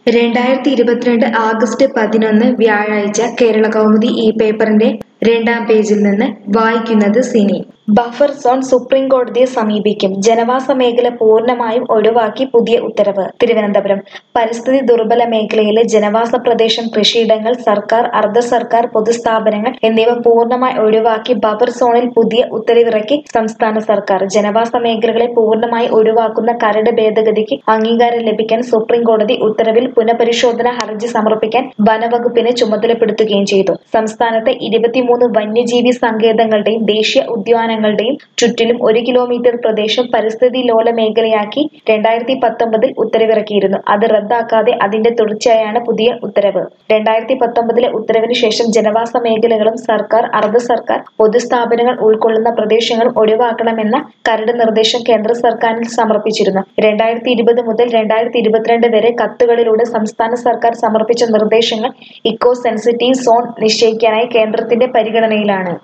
രണ്ടായിരത്തി ഇരുപത്തിരണ്ട് ആഗസ്റ്റ് പതിനൊന്ന് വ്യാഴാഴ്ച കേരള കൗമുദി ഈ പേപ്പറിന്റെ രണ്ടാം പേജിൽ നിന്ന് വായിക്കുന്നത് സിനി ബഫർ സോൺ സുപ്രീം കോടതിയെ സമീപിക്കും ജനവാസ മേഖല പൂർണ്ണമായും ഒഴിവാക്കി പുതിയ ഉത്തരവ് തിരുവനന്തപുരം പരിസ്ഥിതി ദുർബല മേഖലയിലെ ജനവാസ പ്രദേശം കൃഷിയിടങ്ങൾ സർക്കാർ അർദ്ധ സർക്കാർ പൊതുസ്ഥാപനങ്ങൾ എന്നിവ പൂർണ്ണമായി ഒഴിവാക്കി ബഫർ സോണിൽ പുതിയ ഉത്തരവിറക്കി സംസ്ഥാന സർക്കാർ ജനവാസ മേഖലകളെ പൂർണ്ണമായി ഒഴിവാക്കുന്ന കരട് ഭേദഗതിക്ക് അംഗീകാരം ലഭിക്കാൻ സുപ്രീം കോടതി ഉത്തരവിൽ പുനഃപരിശോധന ഹർജി സമർപ്പിക്കാൻ വനവകുപ്പിനെ ചുമതലപ്പെടുത്തുകയും ചെയ്തു സംസ്ഥാനത്തെ ഇരുപത്തിമൂന്ന് വന്യജീവി സങ്കേതങ്ങളുടെയും ദേശീയ ഉദ്യാനങ്ങളുടെയും ചുറ്റിലും ഒരു കിലോമീറ്റർ പ്രദേശം പരിസ്ഥിതി ലോല മേഖലയാക്കി രണ്ടായിരത്തി പത്തൊമ്പതിൽ ഉത്തരവിറക്കിയിരുന്നു അത് റദ്ദാക്കാതെ അതിന്റെ തുടർച്ചയായാണ് പുതിയ ഉത്തരവ് രണ്ടായിരത്തി പത്തൊമ്പതിലെ ഉത്തരവിന് ശേഷം ജനവാസ മേഖലകളും സർക്കാർ അർദ്ധ സർക്കാർ പൊതുസ്ഥാപനങ്ങൾ ഉൾക്കൊള്ളുന്ന പ്രദേശങ്ങളും ഒഴിവാക്കണമെന്ന കരട് നിർദ്ദേശം കേന്ദ്ര സർക്കാരിൽ സമർപ്പിച്ചിരുന്നു രണ്ടായിരത്തി ഇരുപത് മുതൽ രണ്ടായിരത്തി ഇരുപത്തിരണ്ട് വരെ കത്തുകളിലൂടെ സംസ്ഥാന സർക്കാർ സമർപ്പിച്ച നിർദ്ദേശങ്ങൾ ഇക്കോ സെൻസിറ്റീവ് സോൺ നിശ്ചയിക്കാനായി കേന്ദ്രത്തിന്റെ പരിഗണനയിലാണ്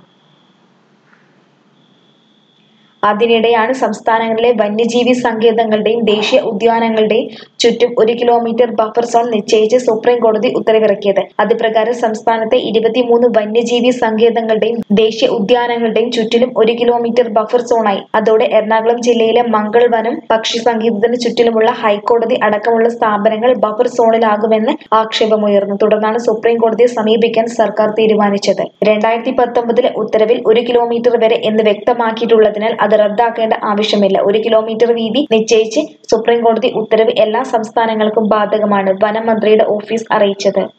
അതിനിടെയാണ് സംസ്ഥാനങ്ങളിലെ വന്യജീവി സങ്കേതങ്ങളുടെയും ദേശീയ ഉദ്യാനങ്ങളുടെയും ചുറ്റും ഒരു കിലോമീറ്റർ ബഫർ സോൺ നിശ്ചയിച്ച് സുപ്രീം കോടതി ഉത്തരവിറക്കിയത് അത് പ്രകാരം സംസ്ഥാനത്തെ ഇരുപത്തിമൂന്ന് വന്യജീവി സങ്കേതങ്ങളുടെയും ദേശീയ ഉദ്യാനങ്ങളുടെയും ചുറ്റിലും ഒരു കിലോമീറ്റർ ബഫർ സോണായി അതോടെ എറണാകുളം ജില്ലയിലെ മംഗൾ വനം പക്ഷി സങ്കേതത്തിന് ചുറ്റിലുമുള്ള ഹൈക്കോടതി അടക്കമുള്ള സ്ഥാപനങ്ങൾ ബഫർ സോണിലാകുമെന്ന് ആക്ഷേപമുയർന്നു തുടർന്നാണ് സുപ്രീം കോടതിയെ സമീപിക്കാൻ സർക്കാർ തീരുമാനിച്ചത് രണ്ടായിരത്തി പത്തൊമ്പതിലെ ഉത്തരവിൽ ഒരു കിലോമീറ്റർ വരെ എന്ന് വ്യക്തമാക്കിയിട്ടുള്ളതിനാൽ അത് റദ്ദാക്കേണ്ട ആവശ്യമില്ല ഒരു കിലോമീറ്റർ വീതി നിശ്ചയിച്ച് സുപ്രീം കോടതി ഉത്തരവ് എല്ലാ സംസ്ഥാനങ്ങൾക്കും ബാധകമാണ് വനം മന്ത്രിയുടെ ഓഫീസ് അറിയിച്ചത്